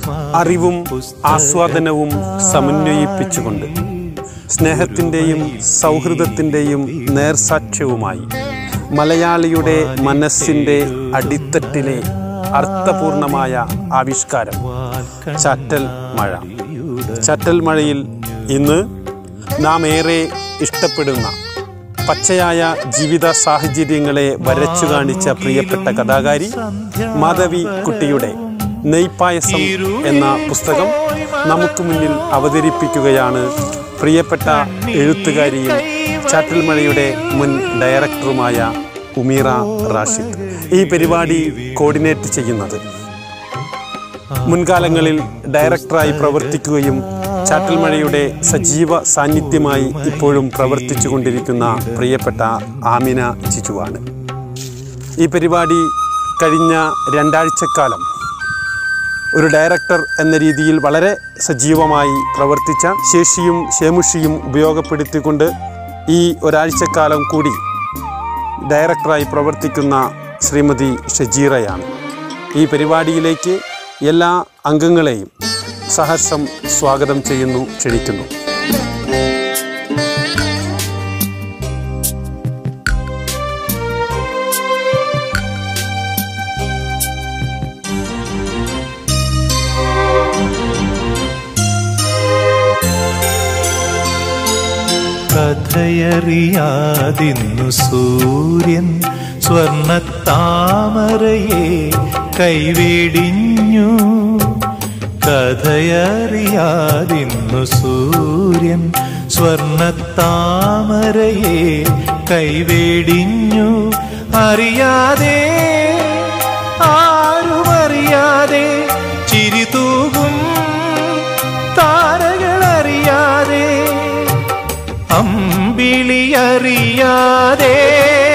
അറിവും ആസ്വാദനവും സമന്വയിപ്പിച്ചുകൊണ്ട് സ്നേഹത്തിൻ്റെയും സൗഹൃദത്തിൻ്റെയും നേർസാക്ഷ്യവുമായി മലയാളിയുടെ മനസ്സിൻ്റെ അടിത്തട്ടിലെ അർത്ഥപൂർണമായ ആവിഷ്കാരം ചാറ്റൽ മഴ ചാറ്റൽ മഴയിൽ ഇന്ന് നാം ഏറെ ഇഷ്ടപ്പെടുന്ന പച്ചയായ ജീവിത സാഹചര്യങ്ങളെ വരച്ചു കാണിച്ച പ്രിയപ്പെട്ട കഥാകാരി മാധവി കുട്ടിയുടെ നെയ്പായസം എന്ന പുസ്തകം നമുക്ക് മുന്നിൽ അവതരിപ്പിക്കുകയാണ് പ്രിയപ്പെട്ട എഴുത്തുകാരിയും ചാറ്റൽമഴയുടെ മുൻ ഡയറക്ടറുമായ ഉമീറ റാഷിദ് ഈ പരിപാടി കോർഡിനേറ്റ് ചെയ്യുന്നത് മുൻകാലങ്ങളിൽ ഡയറക്ടറായി പ്രവർത്തിക്കുകയും ചാറ്റൽമഴയുടെ സജീവ സാന്നിധ്യമായി ഇപ്പോഴും പ്രവർത്തിച്ചു കൊണ്ടിരിക്കുന്ന പ്രിയപ്പെട്ട ആമിന ജിജുവാണ് ഈ പരിപാടി കഴിഞ്ഞ രണ്ടാഴ്ചക്കാലം ഒരു ഡയറക്ടർ എന്ന രീതിയിൽ വളരെ സജീവമായി പ്രവർത്തിച്ച ശേഷിയും ശേമുഷിയും ഉപയോഗപ്പെടുത്തിക്കൊണ്ട് ഈ ഒരാഴ്ചക്കാലം കൂടി ഡയറക്ടറായി പ്രവർത്തിക്കുന്ന ശ്രീമതി ഷജീറയാണ് ഈ പരിപാടിയിലേക്ക് എല്ലാ അംഗങ്ങളെയും സഹർഷം സ്വാഗതം ചെയ്യുന്നു ക്ഷണിക്കുന്നു കഥയറിയാതിന്നു സൂര്യൻ സ്വർണത്താമരയെ കൈവേടിഞ്ഞു കഥയറിയാതിന്നു സൂര്യൻ സ്വർണത്താമരയെ കൈവേടിഞ്ഞു അറിയാതെ ആരുമറിയാതെ ചിരി തൂകും താരകളറിയാതെ അമ്പിളിയറിയാതെ